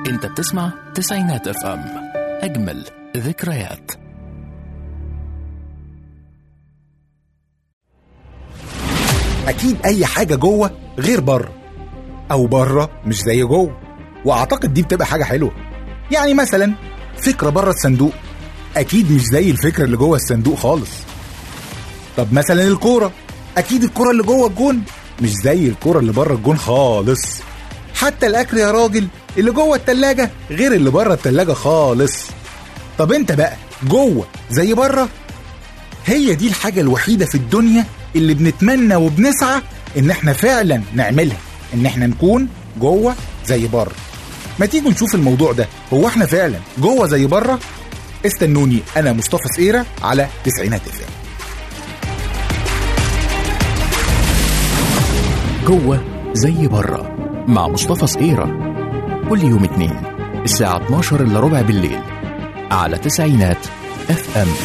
انت بتسمع تسعينات اف ام اجمل ذكريات اكيد اي حاجه جوه غير بره او بره مش زي جوه واعتقد دي بتبقى حاجه حلوه يعني مثلا فكره بره الصندوق اكيد مش زي الفكره اللي جوه الصندوق خالص طب مثلا الكوره اكيد الكوره اللي جوه الجون مش زي الكوره اللي بره الجون خالص حتى الاكل يا راجل اللي جوه التلاجة غير اللي بره التلاجة خالص طب انت بقى جوه زي بره هي دي الحاجة الوحيدة في الدنيا اللي بنتمنى وبنسعى ان احنا فعلا نعملها ان احنا نكون جوه زي بره ما تيجوا نشوف الموضوع ده هو احنا فعلا جوه زي بره استنوني انا مصطفى سقيرة على تسعينات افلام جوه زي بره مع مصطفى صقيرة كل يوم اتنين الساعة 12 الا ربع بالليل على تسعينات اف ام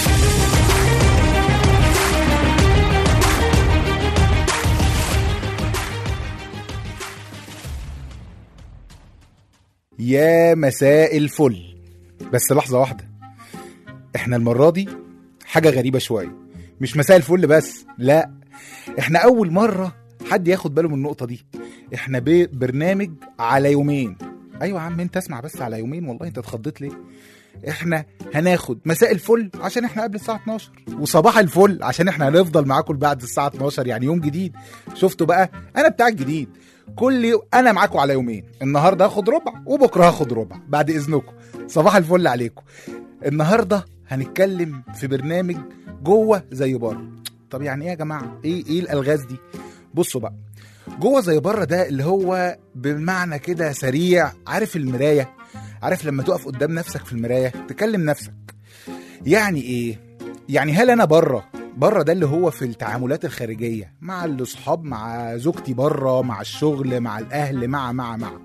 يا مساء الفل بس لحظة واحدة احنا المرة دي حاجة غريبة شوية مش مساء الفل بس لا احنا أول مرة حد ياخد باله من النقطة دي احنا ببرنامج على يومين ايوه يا عم انت اسمع بس على يومين والله انت اتخضيت ليه احنا هناخد مساء الفل عشان احنا قبل الساعه 12 وصباح الفل عشان احنا هنفضل معاكم بعد الساعه 12 يعني يوم جديد شفتوا بقى انا بتاع الجديد كل يوم انا معاكم على يومين النهارده هاخد ربع وبكره هاخد ربع بعد اذنكم صباح الفل عليكم النهارده هنتكلم في برنامج جوه زي بره طب يعني ايه يا جماعه ايه ايه الالغاز دي بصوا بقى جوه زي بره ده اللي هو بمعنى كده سريع عارف المرايه عارف لما تقف قدام نفسك في المرايه تكلم نفسك يعني ايه يعني هل انا بره بره ده اللي هو في التعاملات الخارجيه مع الاصحاب مع زوجتي بره مع الشغل مع الاهل مع مع مع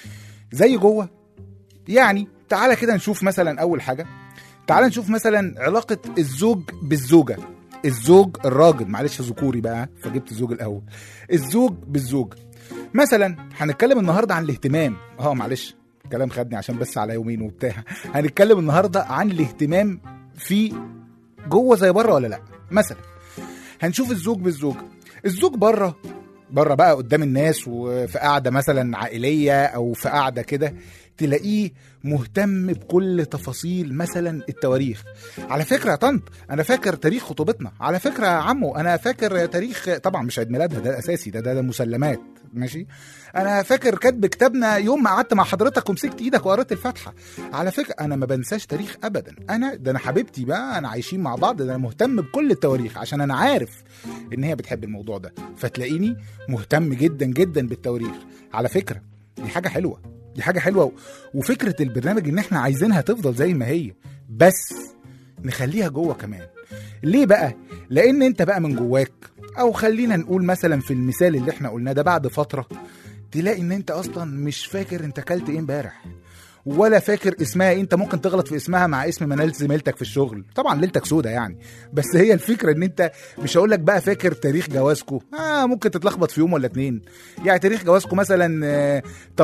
زي جوه يعني تعالى كده نشوف مثلا اول حاجه تعالى نشوف مثلا علاقه الزوج بالزوجه الزوج الراجل معلش ذكوري بقى فجبت الزوج الاول الزوج بالزوج مثلا هنتكلم النهارده عن الاهتمام اه معلش كلام خدني عشان بس على يومين وبتاع هنتكلم النهارده عن الاهتمام في جوه زي بره ولا لا مثلا هنشوف الزوج بالزوج الزوج بره بره بقى قدام الناس وفي قعده مثلا عائليه او في قعده كده تلاقيه مهتم بكل تفاصيل مثلا التواريخ على فكره يا طنط انا فاكر تاريخ خطوبتنا على فكره يا عمو انا فاكر تاريخ طبعا مش عيد ميلادها ده اساسي ده ده, ده مسلمات ماشي انا فاكر كاتب كتابنا يوم ما قعدت مع حضرتك ومسكت ايدك وقريت الفاتحه على فكره انا ما بنساش تاريخ ابدا انا ده انا حبيبتي بقى انا عايشين مع بعض ده انا مهتم بكل التواريخ عشان انا عارف ان هي بتحب الموضوع ده فتلاقيني مهتم جدا جدا بالتواريخ على فكره دي حاجه حلوه دي حاجه حلوه وفكره البرنامج ان احنا عايزينها تفضل زي ما هي بس نخليها جوه كمان ليه بقى لان انت بقى من جواك او خلينا نقول مثلا في المثال اللي احنا قلناه ده بعد فتره تلاقي ان انت اصلا مش فاكر انت اكلت ايه امبارح ولا فاكر اسمها إيه. انت ممكن تغلط في اسمها مع اسم منال زميلتك في الشغل طبعا ليلتك سودة يعني بس هي الفكره ان انت مش هقول لك بقى فاكر تاريخ جوازكو اه ممكن تتلخبط في يوم ولا اتنين يعني تاريخ جوازكو مثلا آه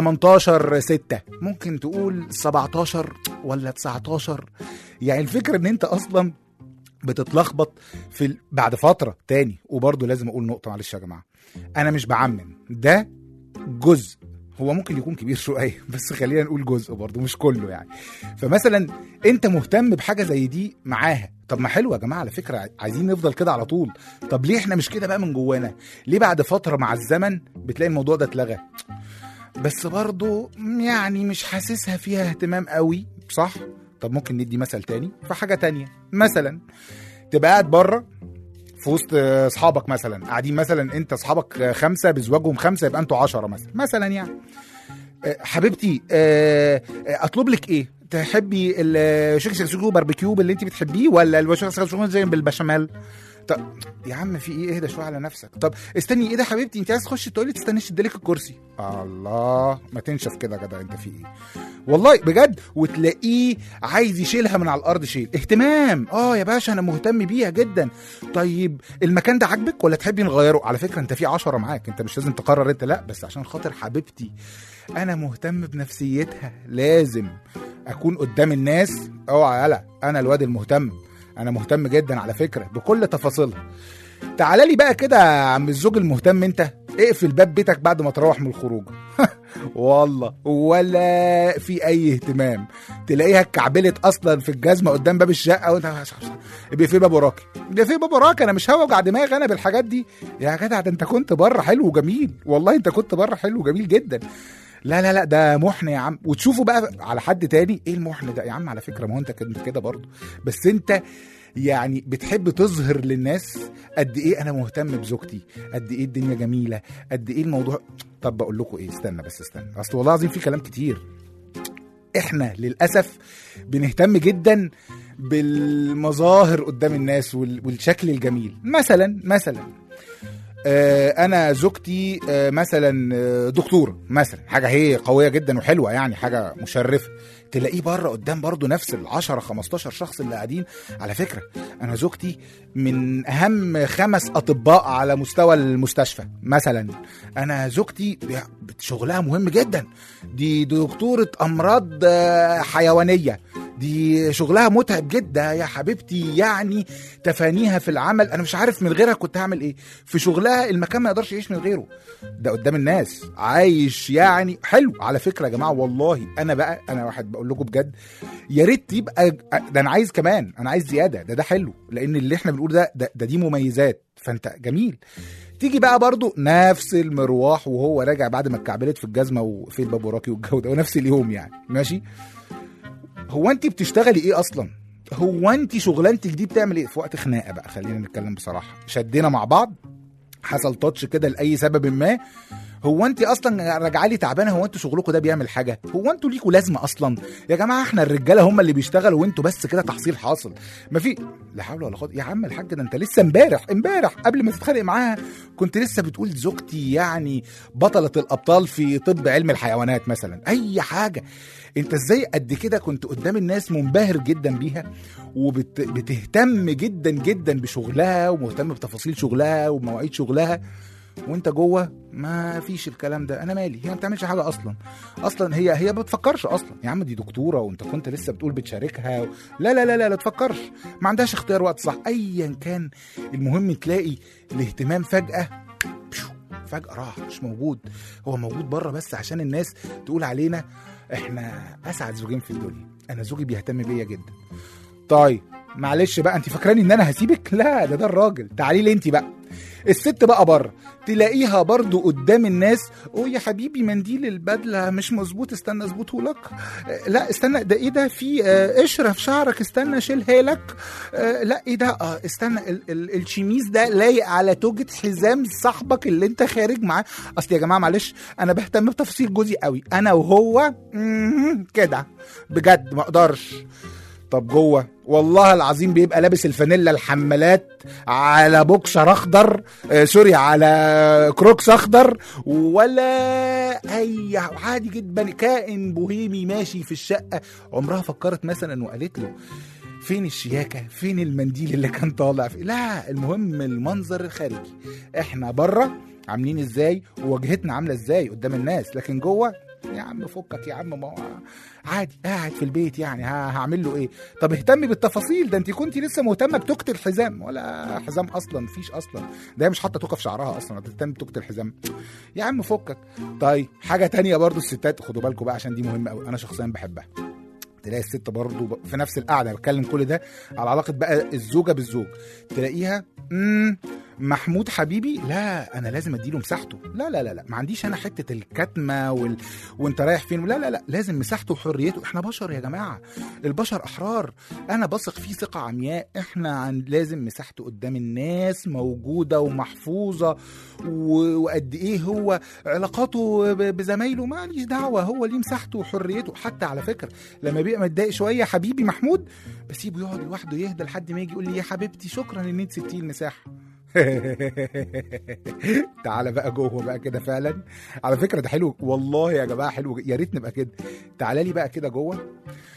18 6 ممكن تقول 17 ولا 19 يعني الفكره ان انت اصلا بتتلخبط في ال... بعد فتره تاني وبرضه لازم اقول نقطه معلش يا جماعه انا مش بعمم ده جزء هو ممكن يكون كبير شويه بس خلينا نقول جزء برضه مش كله يعني فمثلا انت مهتم بحاجه زي دي معاها طب ما حلو يا جماعه على فكره عايزين نفضل كده على طول طب ليه احنا مش كده بقى من جوانا ليه بعد فتره مع الزمن بتلاقي الموضوع ده اتلغى بس برضه يعني مش حاسسها فيها اهتمام قوي صح طب ممكن ندي مثل تاني في حاجه تانية مثلا تبقى قاعد بره في وسط اصحابك مثلا قاعدين مثلا انت اصحابك خمسه بزواجهم خمسه يبقى انتوا عشرة مثلا مثلا يعني حبيبتي اطلب لك ايه تحبي الشيكس سكسوكو باربيكيو اللي انت بتحبيه ولا الشيكس سكسوكو زي بالبشاميل طب يا عم في ايه اهدى شويه على نفسك طب استني ايه ده حبيبتي انت عايز تخشي التواليت استني اشدلك الكرسي الله ما تنشف كده يا جدع انت في ايه والله بجد وتلاقيه عايز يشيلها من على الارض شيل اهتمام اه يا باشا انا مهتم بيها جدا طيب المكان ده عاجبك ولا تحبي نغيره على فكره انت في عشرة معاك انت مش لازم تقرر انت لا بس عشان خاطر حبيبتي انا مهتم بنفسيتها لازم اكون قدام الناس اوعى يلا انا الواد المهتم انا مهتم جدا على فكره بكل تفاصيلها تعالى لي بقى كده يا عم الزوج المهتم انت اقفل باب بيتك بعد ما تروح من الخروج والله ولا في اي اهتمام تلاقيها اتكعبلت اصلا في الجزمه قدام باب الشقه وانت يبقى في باب وراكي يبقى في باب وراكي انا مش هوجع دماغي انا بالحاجات دي يا جدع ده انت كنت بره حلو وجميل والله انت كنت بره حلو وجميل جدا لا لا لا ده محن يا عم وتشوفوا بقى على حد تاني ايه المحن ده يا عم على فكره ما هو انت كنت كده برضه بس انت يعني بتحب تظهر للناس قد ايه انا مهتم بزوجتي قد ايه الدنيا جميله قد ايه الموضوع طب بقول لكم ايه استنى بس استنى اصل والله العظيم في كلام كتير احنا للاسف بنهتم جدا بالمظاهر قدام الناس وال- والشكل الجميل مثلا مثلا آه، انا زوجتي آه، مثلا آه، دكتوره مثلا حاجه هي قويه جدا وحلوه يعني حاجه مشرفه تلاقيه بره قدام برضه نفس ال 10 15 شخص اللي قاعدين على فكره انا زوجتي من اهم خمس اطباء على مستوى المستشفى مثلا انا زوجتي شغلها مهم جدا دي دكتوره امراض آه، حيوانيه دي شغلها متعب جدا يا حبيبتي يعني تفانيها في العمل انا مش عارف من غيرها كنت هعمل ايه في شغلها المكان ما يقدرش يعيش من غيره ده قدام الناس عايش يعني حلو على فكره يا جماعه والله انا بقى انا واحد بقول لكم بجد يا ريت يبقى ده انا عايز كمان انا عايز زياده ده ده حلو لان اللي احنا بنقول ده ده, ده دي مميزات فانت جميل تيجي بقى برضو نفس المروح وهو راجع بعد ما اتكعبلت في الجزمه وفي الباب وراكي والجو ده ونفس اليوم يعني ماشي هو انت بتشتغلي ايه اصلا هو انت شغلانتك دي بتعمل ايه في وقت خناقه بقى خلينا نتكلم بصراحه شدينا مع بعض حصل تاتش كده لاي سبب ما هو انت اصلا راجعه لي تعبانه هو انتوا شغلكم ده بيعمل حاجه هو انتوا ليكوا لازمه اصلا يا جماعه احنا الرجاله هم اللي بيشتغلوا وانتوا بس كده تحصيل حاصل ما في لا حول ولا قوه يا عم الحاج ده انت لسه امبارح امبارح قبل ما تتخانق معاها كنت لسه بتقول زوجتي يعني بطله الابطال في طب علم الحيوانات مثلا اي حاجه انت ازاي قد كده كنت قدام الناس منبهر جدا بيها وبتهتم جدا جدا بشغلها ومهتم بتفاصيل شغلها ومواعيد شغلها وانت جوه ما فيش الكلام ده انا مالي هي ما بتعملش حاجه اصلا اصلا هي هي ما بتفكرش اصلا يا عم دي دكتوره وانت كنت لسه بتقول بتشاركها و... لا لا لا لا لا تفكرش ما عندهاش اختيار وقت صح ايا كان المهم تلاقي الاهتمام فجاه بشو، فجاه راح مش موجود هو موجود بره بس عشان الناس تقول علينا احنا اسعد زوجين في الدنيا انا زوجي بيهتم بيا جدا طيب معلش بقى انت فاكراني ان انا هسيبك لا ده ده الراجل تعالي لي انت بقى الست بقى بره تلاقيها برضو قدام الناس اوه يا حبيبي منديل البدله مش مظبوط استنى اظبطه لك آه، لا استنى ده ايه ده في آه، قشره في شعرك استنى شيلها لك آه، لا ايه ده اه استنى ال ال الشميز ده لايق على توجة حزام صاحبك اللي انت خارج معاه اصل يا جماعه معلش انا بهتم بتفاصيل جوزي قوي انا وهو مم، كده بجد ما اقدرش طب جوه والله العظيم بيبقى لابس الفانيلا الحمالات على بوكسر اخضر آه سوري على كروكس اخضر ولا اي عادي جدا كائن بوهيمي ماشي في الشقه عمرها فكرت مثلا وقالت له فين الشياكه فين المنديل اللي كان طالع فيه لا المهم المنظر الخارجي احنا بره عاملين ازاي وواجهتنا عامله ازاي قدام الناس لكن جوه يا عم فكك يا عم ما هو عادي قاعد في البيت يعني ه- هعمل له ايه طب اهتمي بالتفاصيل ده انت كنت لسه مهتمه بتوكة الحزام ولا حزام اصلا مفيش اصلا ده هي مش حاطه توكه في شعرها اصلا هتهتم بتوكة الحزام يا عم فكك طيب حاجه تانية برضو الستات خدوا بالكم بقى عشان دي مهمه قوي انا شخصيا بحبها تلاقي الست برضو ب- في نفس القعده بتكلم كل ده على علاقه بقى الزوجه بالزوج تلاقيها امم محمود حبيبي لا انا لازم اديله مساحته لا لا لا لا ما عنديش انا حته الكتمه وال... وانت رايح فين لا لا لا لازم مساحته وحريته احنا بشر يا جماعه البشر احرار انا بثق فيه ثقه عمياء احنا عن... لازم مساحته قدام الناس موجوده ومحفوظه و... وقد ايه هو علاقاته ب... بزمايله ماليش دعوه هو ليه مساحته وحريته حتى على فكره لما بيبقى متضايق شويه حبيبي محمود بسيبه يقعد لوحده يهدى لحد ما يجي يقول لي يا حبيبتي شكرا ان انت سبتي المساحه تعالى بقى جوه بقى كده فعلا على فكره ده حلو والله يا جماعه حلو يا ريت نبقى كده تعالى لي بقى كده جوه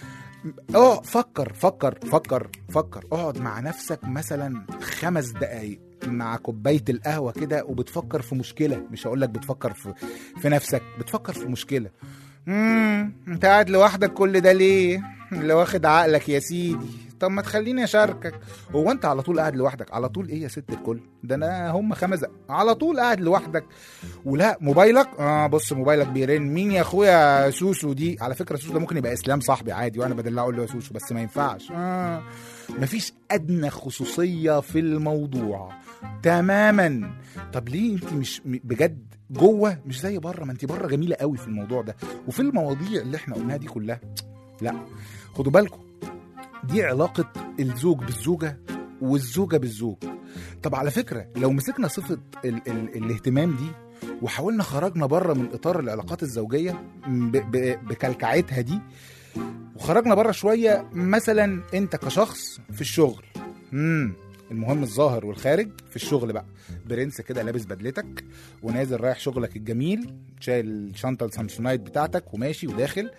اه فكر فكر فكر فكر اقعد مع نفسك مثلا خمس دقايق مع كوبايه القهوه كده وبتفكر في مشكله مش هقول لك بتفكر في في نفسك بتفكر في مشكله امم انت قاعد لوحدك كل ده ليه اللي واخد عقلك يا سيدي طب ما تخليني اشاركك هو انت على طول قاعد لوحدك على طول ايه يا ست الكل ده انا هم خمس دقايق. على طول قاعد لوحدك ولا موبايلك اه بص موبايلك بيرن مين يا اخويا سوسو دي على فكره سوسو ده ممكن يبقى اسلام صاحبي عادي وانا بدل اقول له يا سوسو بس ما ينفعش اه مفيش ادنى خصوصيه في الموضوع تماما طب ليه انت مش م- بجد جوه مش زي بره ما انت بره جميله قوي في الموضوع ده وفي المواضيع اللي احنا قلناها دي كلها لا خدوا بالكم دي علاقه الزوج بالزوجه والزوجه بالزوج طب على فكره لو مسكنا صفه ال ال الاهتمام دي وحاولنا خرجنا بره من اطار العلاقات الزوجيه ب ب بكلكعتها دي وخرجنا بره شويه مثلا انت كشخص في الشغل امم المهم الظاهر والخارج في الشغل بقى برنس كده لابس بدلتك ونازل رايح شغلك الجميل شايل الشنطه السامسونايت بتاعتك وماشي وداخل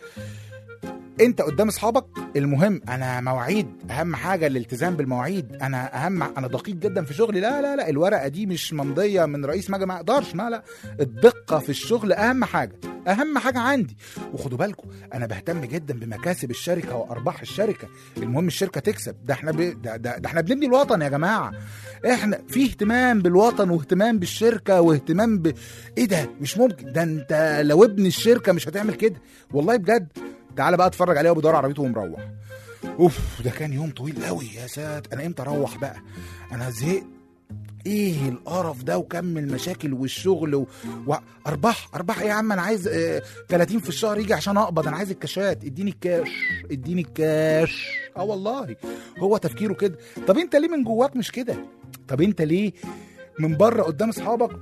انت قدام اصحابك المهم انا مواعيد اهم حاجه الالتزام بالمواعيد انا اهم انا دقيق جدا في شغلي لا لا لا الورقه دي مش ممضيه من رئيس مجلس ما اقدرش ما لا الدقه في الشغل اهم حاجه اهم حاجه عندي وخدوا بالكم انا بهتم جدا بمكاسب الشركه وارباح الشركه المهم الشركه تكسب ده احنا ب... ده, ده, ده احنا بنبني الوطن يا جماعه احنا في اهتمام بالوطن واهتمام بالشركه واهتمام ب ايه ده مش ممكن ده انت لو ابن الشركه مش هتعمل كده والله بجد تعالى بقى اتفرج عليه وبيدور عربيته ومروح اوف ده كان يوم طويل قوي يا سات انا امتى اروح بقى انا زهقت ايه القرف ده وكم المشاكل والشغل و... وارباح ارباح ايه يا عم انا عايز آه 30 في الشهر يجي عشان اقبض انا عايز الكاشات اديني الكاش اديني الكاش اه والله هو تفكيره كده طب انت ليه من جواك مش كده طب انت ليه من بره قدام اصحابك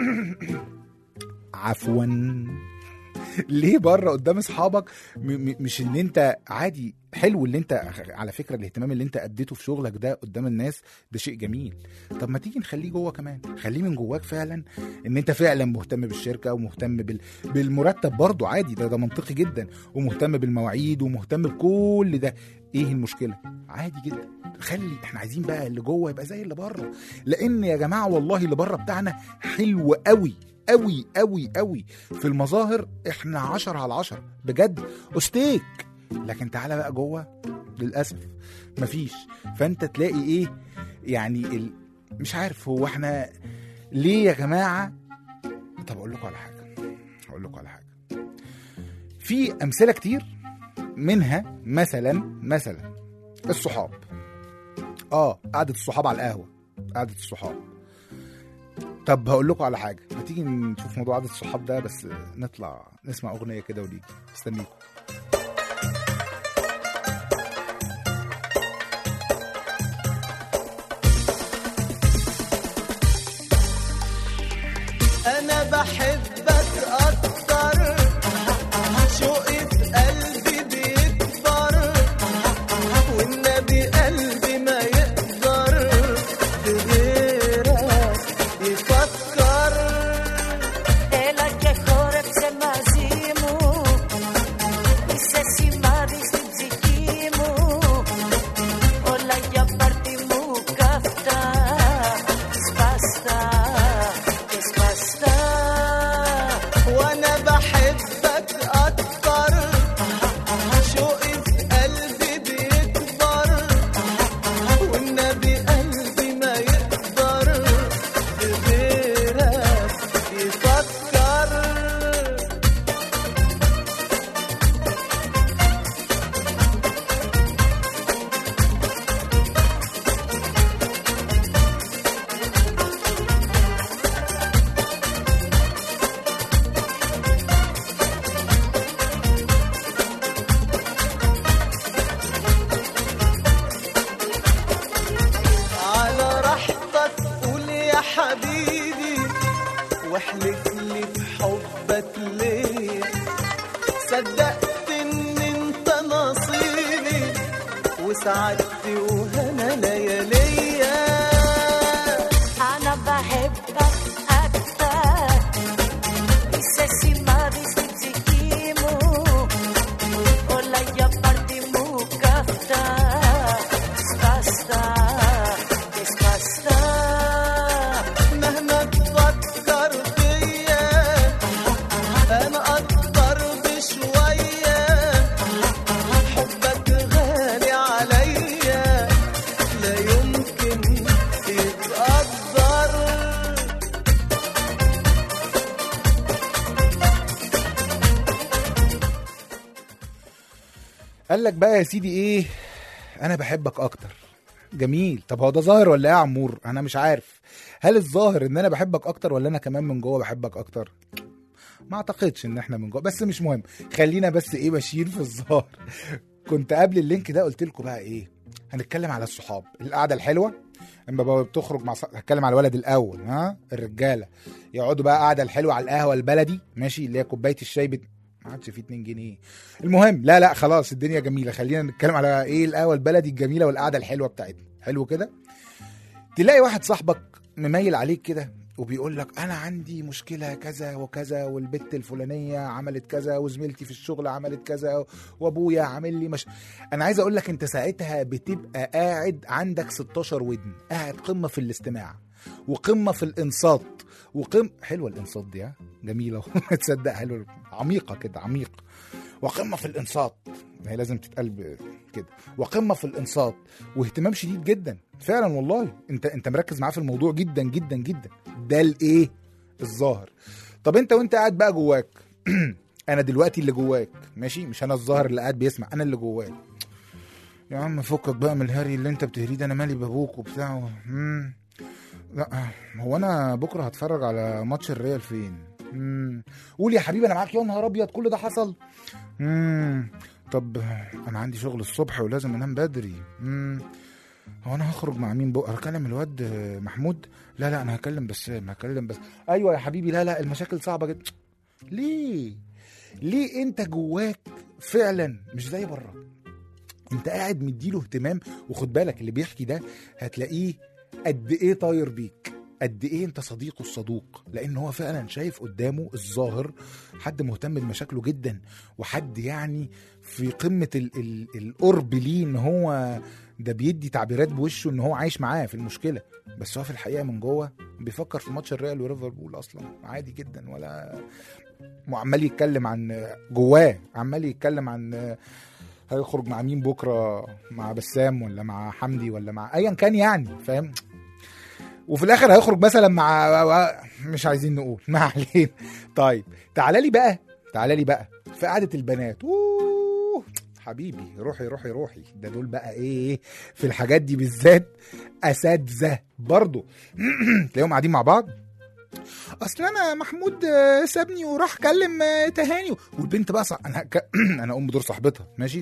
عفوا ليه بره قدام اصحابك م- م- مش ان انت عادي حلو اللي انت على فكره الاهتمام اللي انت اديته في شغلك ده قدام الناس ده شيء جميل طب ما تيجي نخليه جوه كمان خليه من جواك فعلا ان انت فعلا مهتم بالشركه ومهتم بال... بالمرتب برضه عادي ده ده منطقي جدا ومهتم بالمواعيد ومهتم بكل ده ايه المشكله عادي جدا خلي احنا عايزين بقى اللي جوه يبقى زي اللي بره لان يا جماعه والله اللي بره بتاعنا حلو قوي قوي قوي قوي في المظاهر احنا عشرة على عشرة بجد استيك لكن تعالى بقى جوه للاسف مفيش فانت تلاقي ايه يعني ال... مش عارف هو احنا ليه يا جماعه طب اقول لكم على حاجه اقول لكم على حاجه في امثله كتير منها مثلا مثلا الصحاب اه قعده الصحاب على القهوه قعده الصحاب طب هقول لكم على حاجه ما تيجي نشوف موضوع عدد الصحاب ده بس نطلع نسمع اغنيه كده ونيجي استنيكم انا بحبك اكتر شوقي في قلبي بيكبر والنبي قلبي ما يقدر بغيرك يفكر Έλα και χόρεψε μαζί μου Είσαι σημάδι στην ψυχή μου Όλα για πάρτι μου καυτά Σπαστά και σπαστά ليا صدقت ان انت نصيبي وسعدت وهنا لياليا أنا بحبك أكتر Dice si ma distinguimo Hola ya partimos kafta Desbasta Desbasta مهما تفكر فيا انا اقدر بشويه حبك غالي عليا لا يمكن يتقدر قال لك بقى يا سيدي ايه انا بحبك اكتر جميل طب هو ده ظاهر ولا ايه يا عمور انا مش عارف هل الظاهر ان انا بحبك اكتر ولا انا كمان من جوه بحبك اكتر ما اعتقدش ان احنا من جوه بس مش مهم خلينا بس ايه ماشيين في الظاهر كنت قبل اللينك ده قلت لكم بقى ايه هنتكلم على الصحاب القعده الحلوه اما بقى بتخرج مع ص... هتكلم على الولد الاول ها الرجاله يقعدوا بقى قاعده الحلوه على القهوه البلدي ماشي اللي هي كوبايه الشاي بت... ما عادش فيه 2 جنيه المهم لا لا خلاص الدنيا جميله خلينا نتكلم على ايه القهوه البلدي الجميله والقعده الحلوه بتاعتنا حلو كده تلاقي واحد صاحبك مميل عليك كده وبيقول لك انا عندي مشكله كذا وكذا والبت الفلانيه عملت كذا وزميلتي في الشغل عملت كذا وابويا عامل لي مش انا عايز اقول لك انت ساعتها بتبقى قاعد عندك 16 ودن قاعد قمه في الاستماع وقمه في الانصات وقم حلوه الانصات دي ها جميله تصدق حلوه عميقه كده عميق وقمه في الانصات هي لازم تتقال ب- كده وقمه في الانصات واهتمام شديد جدا فعلا والله انت انت مركز معاه في الموضوع جدا جدا جدا ده الايه الظاهر طب انت وانت قاعد بقى جواك انا دلوقتي اللي جواك ماشي مش انا الظاهر اللي قاعد بيسمع انا اللي جواك يا عم فكك بقى من الهري اللي انت بتهريه ده انا مالي بابوك وبتاع مم. لا هو انا بكره هتفرج على ماتش الريال فين مم. قول يا حبيبي انا معاك يا نهار ابيض كل ده حصل مم. طب انا عندي شغل الصبح ولازم انام بدري مم. هو انا هخرج مع مين بقى هكلم الواد محمود لا لا انا هكلم بسام هكلم بس ايوه يا حبيبي لا لا المشاكل صعبه جدا ليه ليه انت جواك فعلا مش زي بره انت قاعد مديله اهتمام وخد بالك اللي بيحكي ده هتلاقيه قد ايه طاير بيك قد ايه انت صديقه الصدوق لان هو فعلا شايف قدامه الظاهر حد مهتم بمشاكله جدا وحد يعني في قمه ال ال القرب ليه ان هو ده بيدي تعبيرات بوشه ان هو عايش معاه في المشكله بس هو في الحقيقه من جوه بيفكر في ماتش الريال وليفربول اصلا عادي جدا ولا وعمال يتكلم عن جواه عمال يتكلم عن هيخرج مع مين بكره مع بسام ولا مع حمدي ولا مع ايا كان يعني فاهم وفي الاخر هيخرج مثلا مع مش عايزين نقول ما علينا طيب تعالى لي بقى تعالى لي بقى في قعده البنات أوه حبيبي روحي روحي روحي ده دول بقى ايه في الحاجات دي بالذات اساتذه برضه تلاقيهم قاعدين مع بعض اصل انا محمود آه، سابني وراح كلم آه، تهاني والبنت بقى صح... انا ك... انا اقوم بدور صاحبتها ماشي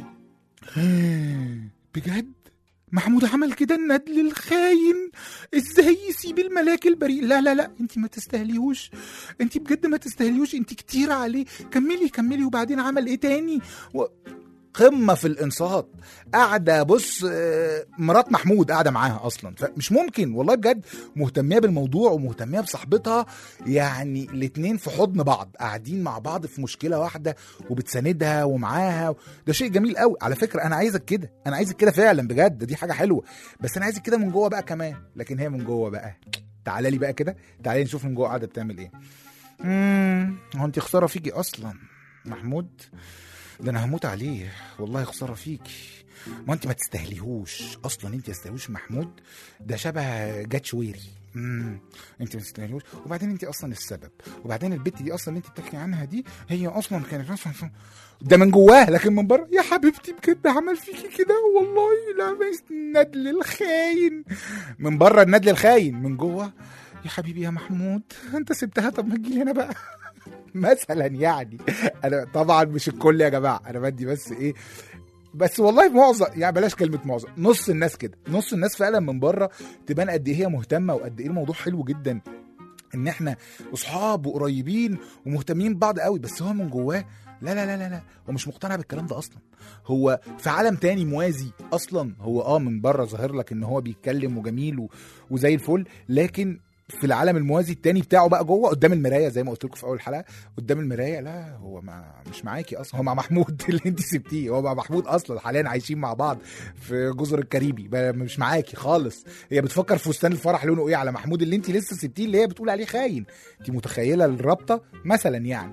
بجد محمود عمل كده الندل الخاين ازاي يسيب الملاك البريء لا لا لا انت ما تستاهليهوش انت بجد ما تستاهليهوش انت كتير عليه كملي كملي وبعدين عمل ايه تاني و... قمه في الانصات قاعده بص آه، مرات محمود قاعده معاها اصلا فمش ممكن والله بجد مهتميه بالموضوع ومهتميه بصاحبتها يعني الاتنين في حضن بعض قاعدين مع بعض في مشكله واحده وبتساندها ومعاها ده شيء جميل قوي على فكره انا عايزك كده انا عايزك كده فعلا بجد دي حاجه حلوه بس انا عايزك كده من جوه بقى كمان لكن هي من جوه بقى تعالى لي بقى كده تعالى نشوف من جوه قاعده بتعمل ايه امم هو انت خساره فيكي اصلا محمود ده انا هموت عليه والله خساره فيكي ما انت ما تستاهليهوش اصلا انت ما تستاهلوش محمود ده شبه جات شويري امم انت ما تستاهلوش وبعدين انت اصلا السبب وبعدين البت دي اصلا اللي انت بتحكي عنها دي هي اصلا كانت اصلا ده من جواه لكن من بره يا حبيبتي بجد عمل فيكي كده والله لا بس الندل الخاين من بره الندل الخاين من جوه يا حبيبي يا محمود انت سبتها طب ما تجيلي هنا بقى مثلا يعني انا طبعا مش الكل يا جماعه انا بدي بس ايه بس والله معظم يعني بلاش كلمه معظم نص الناس كده نص الناس فعلا من بره تبان قد ايه هي مهتمه وقد ايه الموضوع حلو جدا ان احنا اصحاب وقريبين ومهتمين ببعض قوي بس هو من جواه لا لا لا لا لا هو مش مقتنع بالكلام ده اصلا هو في عالم تاني موازي اصلا هو اه من بره ظاهر لك ان هو بيتكلم وجميل و... وزي الفل لكن في العالم الموازي التاني بتاعه بقى جوه قدام المرايه زي ما قلت لكم في اول حلقه قدام المرايه لا هو ما مش معاكي اصلا هو مع محمود اللي انت سبتيه هو مع محمود اصلا حاليا عايشين مع بعض في جزر الكاريبي بقى مش معاكي خالص هي بتفكر في فستان الفرح لونه ايه على محمود اللي انت لسه سبتيه اللي هي بتقول عليه خاين انت متخيله الرابطه مثلا يعني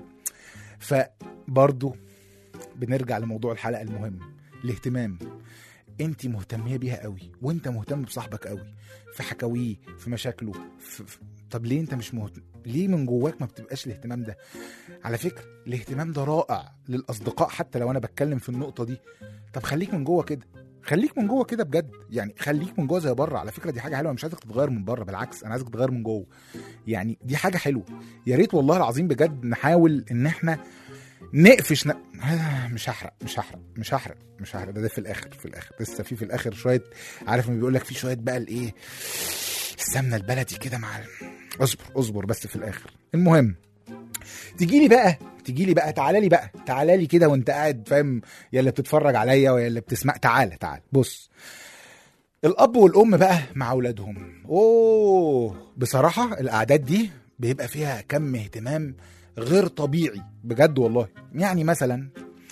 فبرضه بنرجع لموضوع الحلقه المهم الاهتمام انت مهتميه بيها قوي وانت مهتم بصاحبك قوي في حكاويه في مشاكله في... في... طب ليه انت مش مهتم ليه من جواك ما بتبقاش الاهتمام ده على فكره الاهتمام ده رائع للاصدقاء حتى لو انا بتكلم في النقطه دي طب خليك من جوه كده خليك من جوه كده بجد يعني خليك من جوه زي بره على فكره دي حاجه حلوه مش عايزك تتغير من بره بالعكس انا عايزك تتغير من جوه يعني دي حاجه حلوه يا ريت والله العظيم بجد نحاول ان احنا نقفش ن... آه، مش هحرق مش هحرق مش هحرق مش هحرق ده, ده في الاخر في الاخر لسه في في الاخر شويه عارف ما بيقول لك في شويه بقى الايه السمنه البلدي كده مع ال- اصبر اصبر بس في الاخر المهم تيجي لي بقى تيجي لي بقى تعالى لي بقى تعالى لي كده وانت قاعد فاهم يا اللي بتتفرج عليا ويا اللي بتسمع تعالى تعالى بص الاب والام بقى مع اولادهم اوه بصراحه الاعداد دي بيبقى فيها كم اهتمام غير طبيعي بجد والله يعني مثلا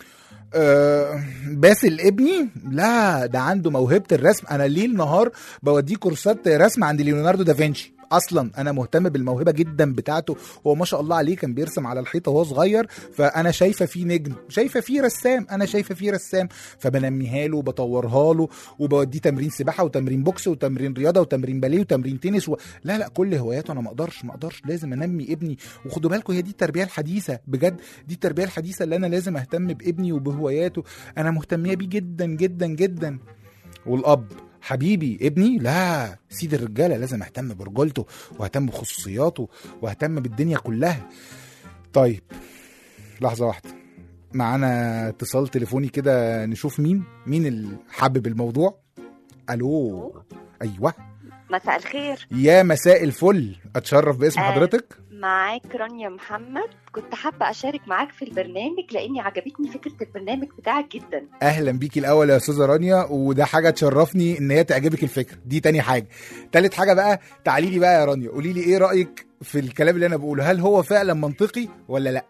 آه، باسل ابني لا ده عنده موهبه الرسم انا ليل نهار بوديه كورسات رسم عند ليوناردو دافنشي اصلا انا مهتم بالموهبه جدا بتاعته هو ما شاء الله عليه كان بيرسم على الحيطه وهو صغير فانا شايفه فيه نجم شايفه فيه رسام انا شايفه فيه رسام فبنميها له وبطورها له وبوديه تمرين سباحه وتمرين بوكس وتمرين رياضه وتمرين باليه وتمرين تنس و... لا لا كل هواياته انا ما اقدرش ما اقدرش لازم انمي ابني وخدوا بالكم هي دي التربيه الحديثه بجد دي التربيه الحديثه اللي انا لازم اهتم بابني وبهواياته انا مهتميه بيه جدا جدا جدا والاب حبيبي ابني لا سيد الرجاله لازم اهتم برجولته واهتم بخصوصياته واهتم بالدنيا كلها طيب لحظه واحده معانا اتصال تليفوني كده نشوف مين مين اللي حابب الموضوع الو ايوه مساء الخير يا مساء الفل اتشرف باسم آه. حضرتك معاك رانيا محمد كنت حابة أشارك معاك في البرنامج لأني عجبتني فكرة البرنامج بتاعك جدا اهلا بيكي الاول يا استاذه رانيا وده حاجه تشرفني ان هي تعجبك الفكره دي تاني حاجه تالت حاجه بقى تعالي لي بقى يا رانيا قولي لي ايه رايك في الكلام اللي انا بقوله هل هو فعلا منطقي ولا لا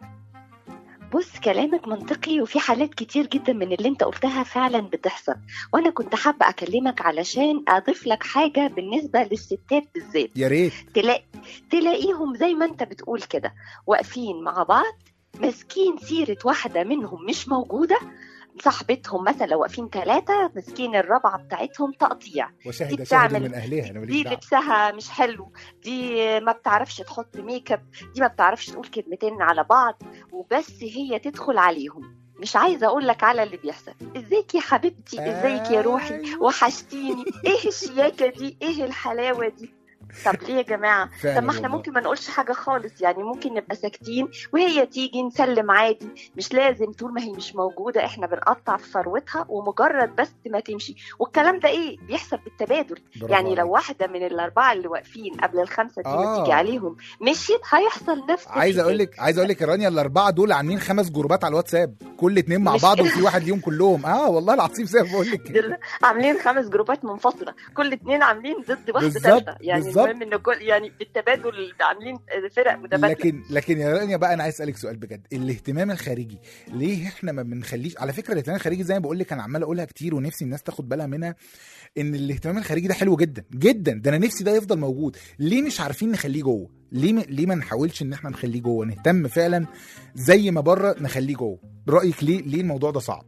بص كلامك منطقي وفي حالات كتير جدا من اللي انت قلتها فعلا بتحصل وأنا كنت حابة أكلمك علشان أضيف لك حاجة بالنسبة للستات بالذات يا ريت تلاقي تلاقيهم زي ما انت بتقول كده واقفين مع بعض ماسكين سيرة واحدة منهم مش موجودة صاحبتهم مثلا لو واقفين ثلاثة ماسكين الرابعة بتاعتهم تقطيع وشاهد دي شاهد بتعمل- من اهلها انا ماليش دي دعوه لبسها مش حلو دي ما بتعرفش تحط ميك اب دي ما بتعرفش تقول كلمتين على بعض وبس هي تدخل عليهم مش عايزه اقول لك على اللي بيحصل ازيك يا حبيبتي ازيك يا روحي أيوة. وحشتيني ايه الشياكه دي ايه الحلاوه دي طب ليه يا جماعه فعلا طب ما احنا والله. ممكن ما نقولش حاجه خالص يعني ممكن نبقى ساكتين وهي تيجي نسلم عادي مش لازم طول ما هي مش موجوده احنا بنقطع في ثروتها ومجرد بس ما تمشي والكلام ده ايه بيحصل بالتبادل برافو يعني عليك. لو واحده من الاربعه اللي واقفين قبل الخمسه دي ما آه. تيجي عليهم مشيت هيحصل نفس عايز اقول لك عايز اقول لك يا رانيا الاربعه دول عاملين خمس جروبات على الواتساب كل اتنين مع مش بعض كده. وفي واحد ليهم كلهم اه والله العظيم زي ما بقول لك دول عاملين خمس جروبات منفصله كل اتنين عاملين ضد واحده بالظبط، ثالثه يعني بالظبط. المهم ان كل يعني بالتبادل عاملين فرق متبادله لكن لكن يا رانيا بقى انا عايز اسالك سؤال بجد الاهتمام الخارجي ليه احنا ما بنخليش على فكره الاهتمام الخارجي زي ما بقول لك انا عمال اقولها كتير ونفسي الناس تاخد بالها منها ان الاهتمام الخارجي ده حلو جدا جدا ده انا نفسي ده يفضل موجود ليه مش عارفين نخليه جوه ليه م... ليه ما نحاولش ان احنا نخليه جوه نهتم فعلا زي ما بره نخليه جوه رايك ليه ليه الموضوع ده صعب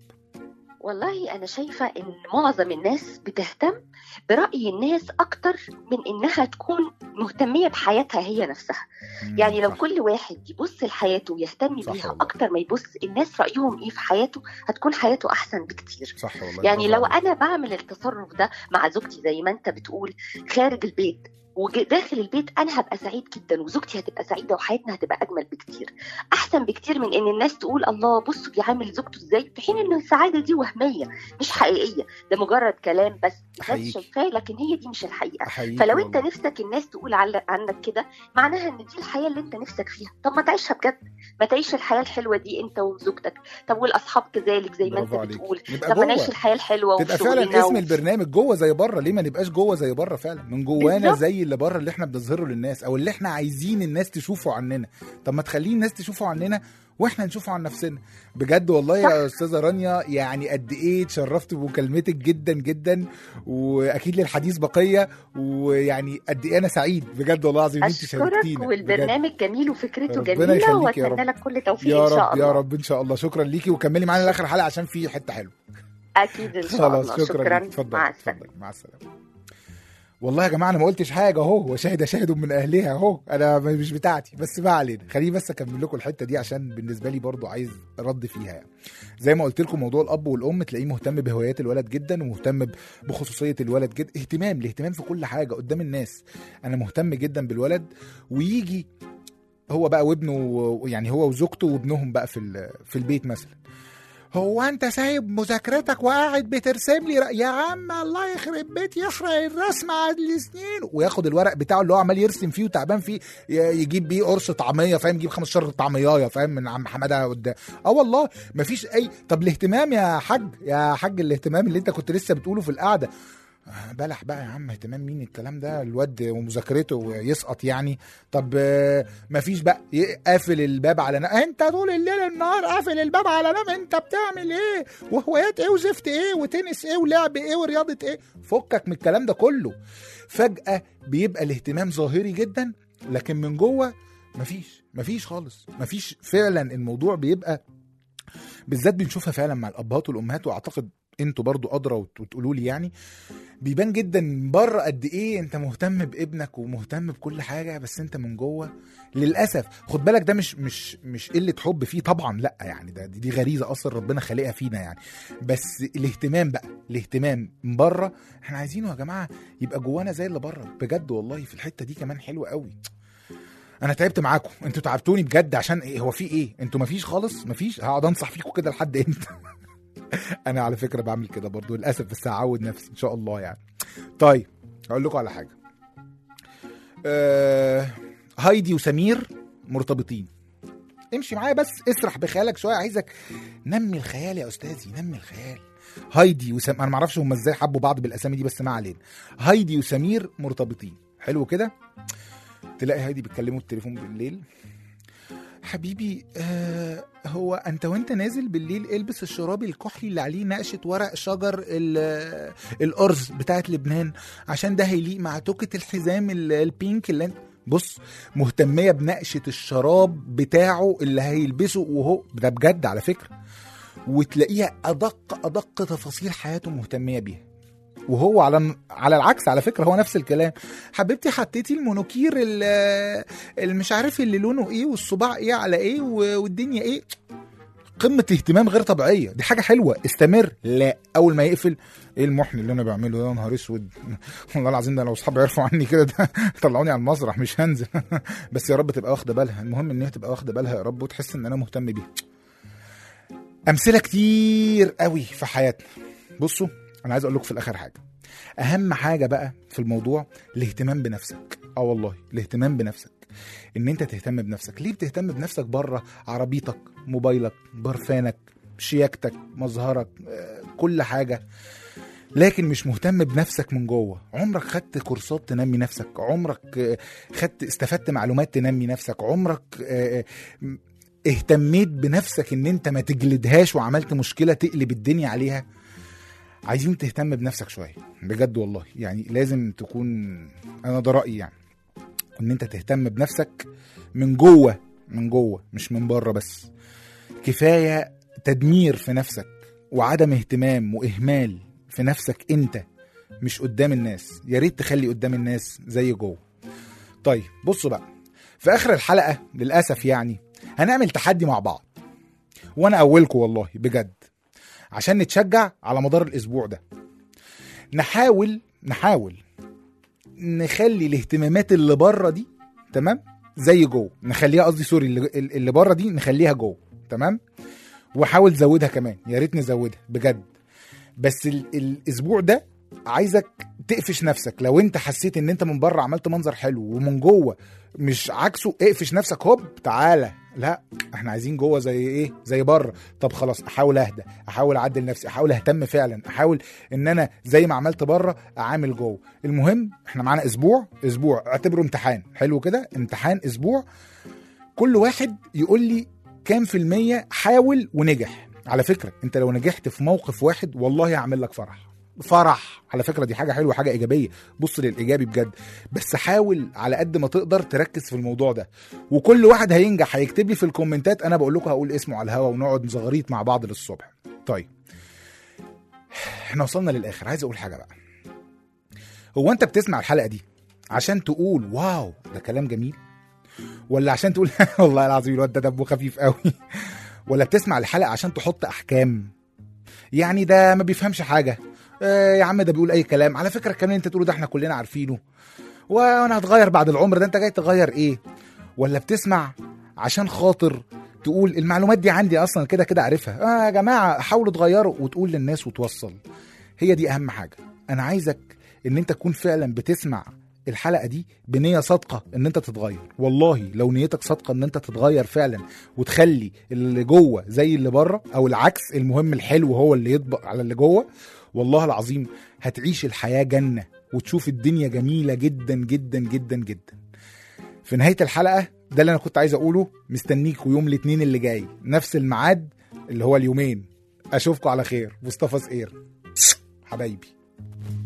والله انا شايفه ان معظم الناس بتهتم براي الناس اكتر من انها تكون مهتميه بحياتها هي نفسها مم، يعني لو صح. كل واحد يبص لحياته ويهتم صح بيها والله. اكتر ما يبص الناس رايهم ايه في حياته هتكون حياته احسن بكتير صح والله يعني برافو لو عليك. انا بعمل التصرف ده مع زوجتي زي ما انت بتقول خارج البيت وداخل البيت انا هبقى سعيد جدا وزوجتي هتبقى سعيده وحياتنا هتبقى اجمل بكتير احسن بكتير من ان الناس تقول الله بصوا بيعامل زوجته ازاي في حين ان السعاده دي وهميه مش حقيقيه ده مجرد كلام بس الناس أحييك. شايفاه لكن هي دي مش الحقيقه أحييك فلو انت والله. نفسك الناس تقول عل- عنك كده معناها ان دي الحياه اللي انت نفسك فيها طب ما تعيشها بجد ما تعيش الحياه الحلوه دي انت وزوجتك طب والاصحاب كذلك زي ما انت برافو عليك. بتقول نبقى طب ما نعيش جوه. الحياه الحلوه تبقى وشغلنا فعلا اسم و- البرنامج جوه زي بره ليه ما نبقاش جوه زي بره فعلا من جوانا بالظبط. زي اللي بره اللي احنا بنظهره للناس او اللي احنا عايزين الناس تشوفه عننا طب ما تخليه الناس تشوفه عننا واحنا نشوفه عن نفسنا بجد والله يا استاذه رانيا يعني قد ايه اتشرفت بمكالمتك جدا جدا واكيد للحديث بقيه ويعني قد ايه انا سعيد بجد والله العظيم إن انت اشكرك شاركتينا بجد. والبرنامج جميل وفكرته ربنا جميله يخليك يا رب. واتمنى لك كل توفيق يا ان شاء رب الله يا رب ان شاء الله شكرا ليكي وكملي معانا لاخر حلقه عشان في حته حلوه اكيد ان شاء خلاص الله شكرا, شكرا ليك. اتفضل مع اتفضل السلامه مع السلامه والله يا جماعه انا ما قلتش حاجه اهو وشاهد شاهد من اهلها اهو انا مش بتاعتي بس ما علينا خليني بس اكمل لكم الحته دي عشان بالنسبه لي برضو عايز رد فيها يعني. زي ما قلت لكم موضوع الاب والام تلاقيه مهتم بهوايات الولد جدا ومهتم بخصوصيه الولد جدا اهتمام الاهتمام في كل حاجه قدام الناس انا مهتم جدا بالولد ويجي هو بقى وابنه يعني هو وزوجته وابنهم بقى في ال- في البيت مثلا هو انت سايب مذاكرتك وقاعد بترسم لي رأ... يا عم الله يخرب بيت يحرق الرسم على السنين وياخد الورق بتاعه اللي هو عمال يرسم فيه وتعبان فيه ي- يجيب بيه قرص طعميه فاهم يجيب 15 طعميه فاهم من عم حماده قدام اه والله مفيش اي طب الاهتمام يا حاج يا حاج الاهتمام اللي انت كنت لسه بتقوله في القعده آه، بلح بقى يا عم اهتمام مين الكلام ده الواد ومذاكرته يسقط يعني طب آه، مفيش بقى ي- قافل الباب على نام انت طول الليل النهار قافل الباب على نام انت بتعمل ايه وهوايات ايه وزفت ايه وتنس ايه ولعب ايه ورياضه ايه فكك من الكلام ده كله فجاه بيبقى الاهتمام ظاهري جدا لكن من جوه مفيش مفيش خالص مفيش فعلا الموضوع بيبقى بالذات بنشوفها فعلا مع الابهات والامهات واعتقد انتوا برضو ادرى وت- وتقولوا لي يعني بيبان جدا من بره قد ايه انت مهتم بابنك ومهتم بكل حاجه بس انت من جوه للاسف خد بالك ده مش مش مش قله حب فيه طبعا لا يعني ده دي, دي غريزه اصلا ربنا خالقها فينا يعني بس الاهتمام بقى الاهتمام من بره احنا عايزينه يا جماعه يبقى جوانا زي اللي بره بجد والله في الحته دي كمان حلوه قوي انا تعبت معاكم انتوا تعبتوني بجد عشان ايه هو في ايه انتوا مفيش خالص مفيش هقعد انصح فيكم كده لحد امتى انا على فكره بعمل كده برضو للاسف بس هعود نفسي ان شاء الله يعني طيب هقول لكم على حاجه أه... هايدي وسمير مرتبطين امشي معايا بس اسرح بخيالك شويه عايزك نمي الخيال يا استاذي نمي الخيال هايدي وسم انا معرفش هم ازاي حبوا بعض بالاسامي دي بس ما علينا هايدي وسمير مرتبطين حلو كده تلاقي هايدي بتكلمه التليفون بالليل حبيبي آه هو انت وانت نازل بالليل البس الشراب الكحلي اللي عليه نقشه ورق شجر ال- الارز بتاعت لبنان عشان ده هيليق مع توكه الحزام ال- البينك اللي انت بص مهتميه بنقشه الشراب بتاعه اللي هيلبسه وهو ده بجد على فكره وتلاقيها ادق ادق تفاصيل حياته مهتميه بيها وهو على على العكس على فكره هو نفس الكلام حبيبتي حطيتي المونوكير ال- المش عارف اللي لونه ايه والصباع ايه على ايه و- والدنيا ايه قمه اهتمام غير طبيعيه دي حاجه حلوه استمر لا اول ما يقفل ايه المحن اللي انا بعمله ده يا نهار اسود والله العظيم ده لو اصحابي عرفوا عني كده ده طلعوني على المسرح مش هنزل بس يا رب تبقى واخده بالها المهم ان هي تبقى واخده بالها يا رب وتحس ان انا مهتم بيها امثله كتير قوي في حياتنا بصوا انا عايز اقول لكم في الاخر حاجه اهم حاجه بقى في الموضوع الاهتمام بنفسك اه والله الاهتمام بنفسك ان انت تهتم بنفسك ليه بتهتم بنفسك بره عربيتك موبايلك برفانك شياكتك مظهرك آه، كل حاجه لكن مش مهتم بنفسك من جوه عمرك خدت كورسات تنمي نفسك عمرك آه، خدت استفدت معلومات تنمي نفسك عمرك آه، م- اهتميت بنفسك ان انت ما تجلدهاش وعملت مشكله تقلب الدنيا عليها عايزين تهتم بنفسك شويه بجد والله يعني لازم تكون انا ده رايي يعني ان انت تهتم بنفسك من جوه من جوه مش من بره بس كفايه تدمير في نفسك وعدم اهتمام واهمال في نفسك انت مش قدام الناس يا ريت تخلي قدام الناس زي جوه طيب بصوا بقى في اخر الحلقه للاسف يعني هنعمل تحدي مع بعض وانا اولكم والله بجد عشان نتشجع على مدار الاسبوع ده نحاول نحاول نخلي الاهتمامات اللي بره دي تمام زي جوه نخليها قصدي سوري اللي, اللي بره دي نخليها جوه تمام وحاول تزودها كمان يا ريت نزودها بجد بس ال الاسبوع ده عايزك تقفش نفسك لو انت حسيت ان انت من بره عملت منظر حلو ومن جوه مش عكسه اقفش نفسك هوب تعالى لا احنا عايزين جوه زي ايه زي بره طب خلاص احاول اهدى احاول اعدل نفسي احاول اهتم فعلا احاول ان انا زي ما عملت بره اعامل جوه المهم احنا معانا اسبوع اسبوع اعتبره امتحان حلو كده امتحان اسبوع كل واحد يقول لي كام في المية حاول ونجح على فكرة انت لو نجحت في موقف واحد والله هعمل لك فرح فرح على فكرة دي حاجة حلوة حاجة إيجابية بص للإيجابي بجد بس حاول على قد ما تقدر تركز في الموضوع ده وكل واحد هينجح هيكتب لي في الكومنتات أنا بقول لكم هقول اسمه على الهوا ونقعد نزغريط مع بعض للصبح طيب احنا وصلنا للآخر عايز أقول حاجة بقى هو أنت بتسمع الحلقة دي عشان تقول واو ده كلام جميل ولا عشان تقول والله العظيم الواد ده دمه خفيف قوي ولا بتسمع الحلقه عشان تحط احكام يعني ده ما بيفهمش حاجه آه يا عم ده بيقول اي كلام على فكره الكلام اللي انت تقوله ده احنا كلنا عارفينه وانا هتغير بعد العمر ده انت جاي تغير ايه ولا بتسمع عشان خاطر تقول المعلومات دي عندي اصلا كده كده عارفها آه يا جماعه حاولوا تغيروا وتقول للناس وتوصل هي دي اهم حاجه انا عايزك ان انت تكون فعلا بتسمع الحلقه دي بنيه صادقه ان انت تتغير والله لو نيتك صادقه ان انت تتغير فعلا وتخلي اللي جوه زي اللي بره او العكس المهم الحلو هو اللي يطبق على اللي جوه والله العظيم هتعيش الحياه جنه وتشوف الدنيا جميله جدا جدا جدا جدا في نهايه الحلقه ده اللي انا كنت عايز اقوله مستنيكوا يوم الاثنين اللي جاي نفس الميعاد اللي هو اليومين اشوفكم على خير مصطفى سقير حبايبي